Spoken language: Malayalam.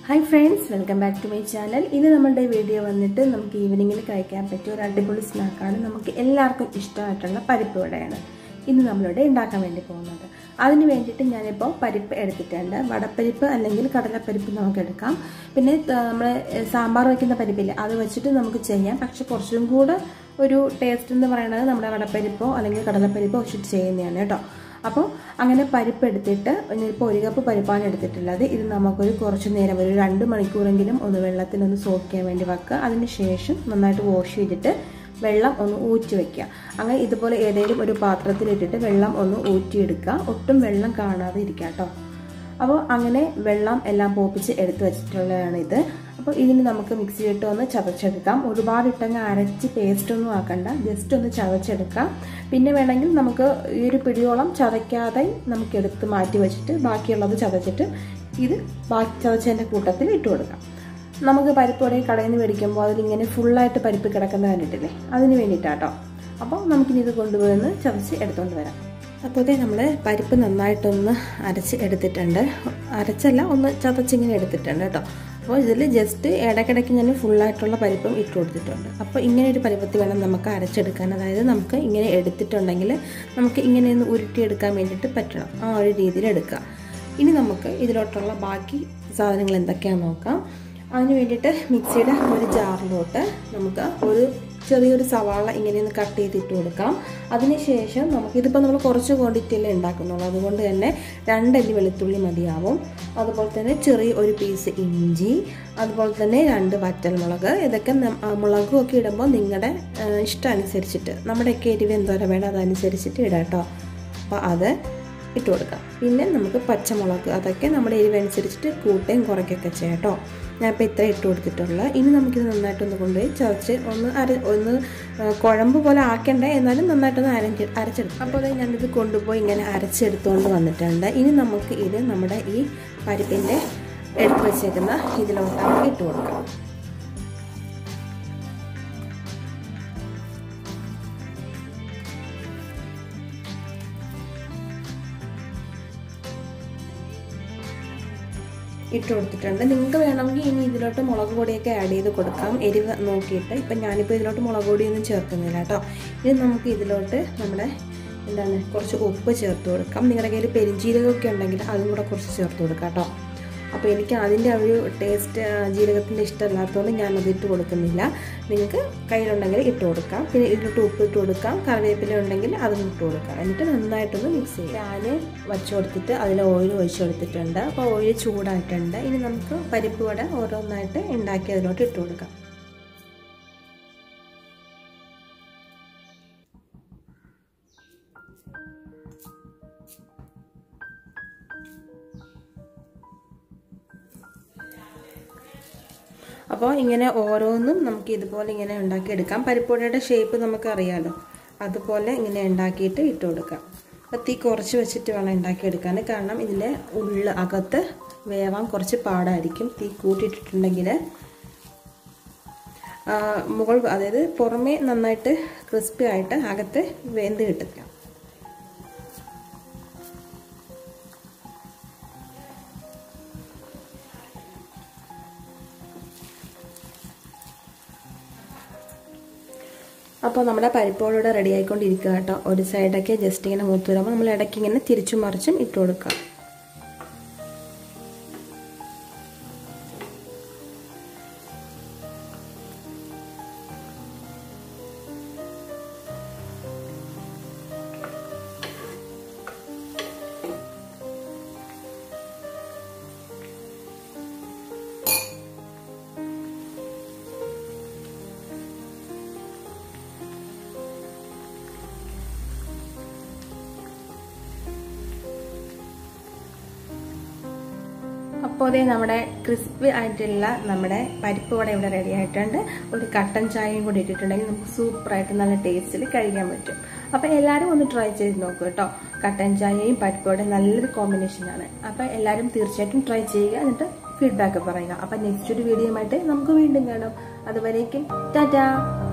hi friends welcome back to my channel ഇന്ന് നമ്മളുടെ വീഡിയോ വന്നിട്ട് നമുക്ക് ഈവനിങ്ങിൽ കഴിക്കാൻ പറ്റിയ ഒരു അടിപൊളി സ്നാക്കാണ് നമുക്ക് എല്ലാവർക്കും ഇഷ്ടമായിട്ടുള്ള പരിപ്പ് വടയാണ് ഇന്ന് നമ്മളിവിടെ ഉണ്ടാക്കാൻ വേണ്ടി പോകുന്നത് അതിന് വേണ്ടിയിട്ട് ഞാനിപ്പോൾ പരിപ്പ് എടുത്തിട്ടുണ്ട് വടപ്പരിപ്പ് അല്ലെങ്കിൽ കടലപ്പരിപ്പ് നമുക്ക് എടുക്കാം പിന്നെ നമ്മൾ സാമ്പാർ വയ്ക്കുന്ന പരിപ്പില്ല അത് വെച്ചിട്ട് നമുക്ക് ചെയ്യാം പക്ഷെ കുറച്ചും കൂടെ ഒരു ടേസ്റ്റ് എന്ന് പറയുന്നത് നമ്മുടെ വടപ്പരിപ്പോ അല്ലെങ്കിൽ കടലപ്പരിപ്പോ വെച്ചിട്ട് ചെയ്യുന്നതാണ് കേട്ടോ അപ്പോൾ അങ്ങനെ പരിപ്പ് എടുത്തിട്ട് ഇപ്പോൾ ഒരു കപ്പ് പരിപ്പാണ് എടുത്തിട്ടുള്ളത് ഇത് നമുക്കൊരു കുറച്ച് നേരം ഒരു രണ്ട് മണിക്കൂറെങ്കിലും ഒന്ന് വെള്ളത്തിലൊന്ന് സോക്ക് ചെയ്യാൻ വേണ്ടി വെക്കുക അതിന് ശേഷം നന്നായിട്ട് വാഷ് ചെയ്തിട്ട് വെള്ളം ഒന്ന് ഊറ്റി വെക്കുക അങ്ങനെ ഇതുപോലെ ഏതെങ്കിലും ഒരു പാത്രത്തിലിട്ടിട്ട് വെള്ളം ഒന്ന് ഊറ്റിയെടുക്കുക ഒട്ടും വെള്ളം കാണാതെ ഇരിക്കുക കേട്ടോ അപ്പോൾ അങ്ങനെ വെള്ളം എല്ലാം പോപ്പിച്ച് എടുത്തു വെച്ചിട്ടുള്ളതാണ് ഇത് അപ്പോൾ ഇതിന് നമുക്ക് മിക്സിയിലിട്ട് ഒന്ന് ചതച്ചെടുക്കാം ഒരുപാട് ഇട്ടങ്ങ് അരച്ച് പേസ്റ്റ് ഒന്നും ആക്കണ്ട ജസ്റ്റ് ഒന്ന് ചതച്ചെടുക്കാം പിന്നെ വേണമെങ്കിൽ നമുക്ക് ഈ ഒരു പിടിയോളം ചതയ്ക്കാതെ നമുക്ക് എടുത്ത് മാറ്റി വെച്ചിട്ട് ബാക്കിയുള്ളത് ചതച്ചിട്ട് ഇത് ബാക്കി ചതച്ചതിൻ്റെ കൂട്ടത്തിൽ ഇട്ട് കൊടുക്കാം നമുക്ക് പരിപ്പോടെ കടയിൽ നിന്ന് മേടിക്കുമ്പോൾ അതിലിങ്ങനെ ഫുള്ളായിട്ട് പരിപ്പ് കിടക്കുന്ന കണ്ടിട്ടില്ലേ അതിന് വേണ്ടിയിട്ടാട്ടോ അപ്പോൾ നമുക്കിനി ഇത് കൊണ്ടുപോയി ചതച്ച് എടുത്തുകൊണ്ട് വരാം അപ്പോഴത്തേ നമ്മൾ പരിപ്പ് നന്നായിട്ടൊന്ന് അരച്ച് എടുത്തിട്ടുണ്ട് അരച്ചല്ല ഒന്ന് ചതച്ചിങ്ങനെ എടുത്തിട്ടുണ്ട് കേട്ടോ അപ്പോൾ ഇതിൽ ജസ്റ്റ് ഇടയ്ക്കിടയ്ക്ക് ഞാൻ ഫുള്ളായിട്ടുള്ള പരിപ്പും ഇട്ട് കൊടുത്തിട്ടുണ്ട് അപ്പോൾ ഇങ്ങനെ ഒരു പരിപ്പത്തിൽ വേണം നമുക്ക് അരച്ചെടുക്കാൻ അതായത് നമുക്ക് ഇങ്ങനെ എടുത്തിട്ടുണ്ടെങ്കിൽ നമുക്ക് ഇങ്ങനെ ഒന്ന് ഉരുട്ടിയെടുക്കാൻ വേണ്ടിയിട്ട് പറ്റണം ആ ഒരു രീതിയിൽ എടുക്കുക ഇനി നമുക്ക് ഇതിലോട്ടുള്ള ബാക്കി സാധനങ്ങൾ എന്തൊക്കെയാണെന്ന് നോക്കാം അതിന് വേണ്ടിയിട്ട് മിക്സിയുടെ ഒരു ജാറിലോട്ട് നമുക്ക് ഒരു ചെറിയൊരു സവാള ഇങ്ങനെ ഒന്ന് കട്ട് ചെയ്തിട്ട് കൊടുക്കാം അതിനുശേഷം നമുക്ക് ഇതിപ്പോൾ നമ്മൾ കുറച്ച് ക്വാണ്ടിറ്റിയല്ലേ ഉണ്ടാക്കുന്നുള്ളൂ അതുകൊണ്ട് തന്നെ രണ്ടല്ലി വെളുത്തുള്ളി മതിയാവും അതുപോലെ തന്നെ ചെറിയ ഒരു പീസ് ഇഞ്ചി അതുപോലെ തന്നെ രണ്ട് വറ്റൽമുളക് ഇതൊക്കെ മുളകും ഒക്കെ ഇടുമ്പോൾ നിങ്ങളുടെ ഇഷ്ടം അനുസരിച്ചിട്ട് നമ്മുടെയൊക്കെ എരിവ് എന്തോരം വേണം അതനുസരിച്ചിട്ട് ഇടാം കേട്ടോ അപ്പോൾ അത് ഇട്ട് കൊടുക്കാം പിന്നെ നമുക്ക് പച്ചമുളക് അതൊക്കെ നമ്മുടെ എരിവനുസരിച്ചിട്ട് കൂട്ടുകയും കുറയ്ക്കുകയൊക്കെ ചെയ്യാം കേട്ടോ ഞാനിപ്പോൾ ഇത്ര ഇട്ട് കൊടുത്തിട്ടുള്ള ഇനി നമുക്കിത് നന്നായിട്ടൊന്ന് കൊണ്ടുപോയി ചതച്ച് ഒന്ന് അര ഒന്ന് കുഴമ്പ് പോലെ ആക്കേണ്ട എന്നാലും നന്നായിട്ടൊന്ന് അരഞ്ഞ് അരച്ചെടുക്കും അപ്പോൾ ഞാനിത് കൊണ്ടുപോയി ഇങ്ങനെ അരച്ചെടുത്തുകൊണ്ട് വന്നിട്ടുണ്ട് ഇനി നമുക്ക് ഇത് നമ്മുടെ ഈ പരിപ്പിൻ്റെ എടുത്ത് വെച്ചേക്കുന്ന ഇതിലോട്ടാണ് ഇട്ട് കൊടുക്കാം ഇട്ട് കൊടുത്തിട്ടുണ്ട് നിങ്ങൾക്ക് വേണമെങ്കിൽ ഇനി ഇതിലോട്ട് മുളക് പൊടിയൊക്കെ ആഡ് ചെയ്ത് കൊടുക്കാം എരിവ് നോക്കിയിട്ട് ഇപ്പം ഞാനിപ്പോൾ ഇതിലോട്ട് മുളക് പൊടിയൊന്നും ചേർക്കുന്നില്ല കേട്ടോ ഇനി നമുക്ക് ഇതിലോട്ട് നമ്മുടെ എന്താണ് കുറച്ച് ഉപ്പ് ചേർത്ത് കൊടുക്കാം നിങ്ങളുടെ കയ്യിൽ പെരിഞ്ജീരകമൊക്കെ ഉണ്ടെങ്കിൽ അതും കൂടെ കുറച്ച് ചേർത്ത് കൊടുക്കാം കേട്ടോ അപ്പോൾ എനിക്ക് അതിൻ്റെ ഒരു ടേസ്റ്റ് ജീരകത്തിൻ്റെ ഇഷ്ടമല്ലാത്തതുകൊണ്ട് ഞാൻ അതിട്ട് കൊടുക്കുന്നില്ല നിങ്ങൾക്ക് കയ്യിലുണ്ടെങ്കിൽ ഇട്ട് കൊടുക്കാം പിന്നെ ഇതിലോട്ട് ഉപ്പ് ഇട്ട് കൊടുക്കാം കറിവേപ്പില ഉണ്ടെങ്കിൽ അതും ഇട്ട് കൊടുക്കാം എന്നിട്ട് നന്നായിട്ടൊന്ന് മിക്സ് ചെയ്യാം ഞാൻ വച്ച് കൊടുത്തിട്ട് അതിൽ ഓയിൽ ഒഴിച്ച് കൊടുത്തിട്ടുണ്ട് അപ്പോൾ ഓയിൽ ചൂടായിട്ടുണ്ട് ഇനി നമുക്ക് പരിപ്പ് വട ഓരോന്നായിട്ട് ഉണ്ടാക്കി അതിലോട്ട് ഇട്ട് കൊടുക്കാം അപ്പോൾ ഇങ്ങനെ ഓരോന്നും നമുക്ക് ഇതുപോലെ ഇങ്ങനെ ഉണ്ടാക്കിയെടുക്കാം പരിപ്പൊടിയുടെ ഷേപ്പ് നമുക്കറിയാലോ അതുപോലെ ഇങ്ങനെ ഉണ്ടാക്കിയിട്ട് ഇട്ട് കൊടുക്കാം അപ്പോൾ തീ കുറച്ച് വെച്ചിട്ട് വേണം ഉണ്ടാക്കിയെടുക്കാൻ കാരണം ഇതിൻ്റെ ഉള്ളിൽ അകത്ത് വേവാൻ കുറച്ച് പാടായിരിക്കും തീ കൂട്ടിയിട്ടിട്ടുണ്ടെങ്കിൽ മുകൾ അതായത് പുറമേ നന്നായിട്ട് ക്രിസ്പി ആയിട്ട് അകത്ത് വെന്ത് കിട്ടില്ല അപ്പോൾ നമ്മുടെ പരിപ്പോടെ റെഡി ആയിക്കൊണ്ടിരിക്കുക കേട്ടോ ഒരു സൈഡൊക്കെ ജസ്റ്റ് ഇങ്ങനെ മൂത്ത് വരുമ്പോൾ നമ്മൾ ഇടയ്ക്ക് ഇങ്ങനെ തിരിച്ചും മറിച്ചും ഇട്ട് കൊടുക്കുക അപ്പോൾ അതേ നമ്മുടെ ക്രിസ്പി ആയിട്ടുള്ള നമ്മുടെ പരിപ്പ് വട ഇവിടെ റെഡി ആയിട്ടുണ്ട് ഒരു കട്ടൻ ചായയും കൂടി ഇട്ടിട്ടുണ്ടെങ്കിൽ നമുക്ക് സൂപ്പറായിട്ട് നല്ല ടേസ്റ്റിൽ കഴിക്കാൻ പറ്റും അപ്പോൾ എല്ലാവരും ഒന്ന് ട്രൈ ചെയ്ത് നോക്കൂ കേട്ടോ കട്ടൻ ചായയും പരിപ്പ് വടയും നല്ലൊരു കോമ്പിനേഷനാണ് അപ്പോൾ എല്ലാവരും തീർച്ചയായിട്ടും ട്രൈ ചെയ്യുക എന്നിട്ട് ഫീഡ്ബാക്ക് പറയുക അപ്പോൾ നെക്സ്റ്റ് ഒരു വീഡിയോ ആയിട്ട് നമുക്ക് വീണ്ടും കാണാം അതുവരേക്കും ടാറ്റാ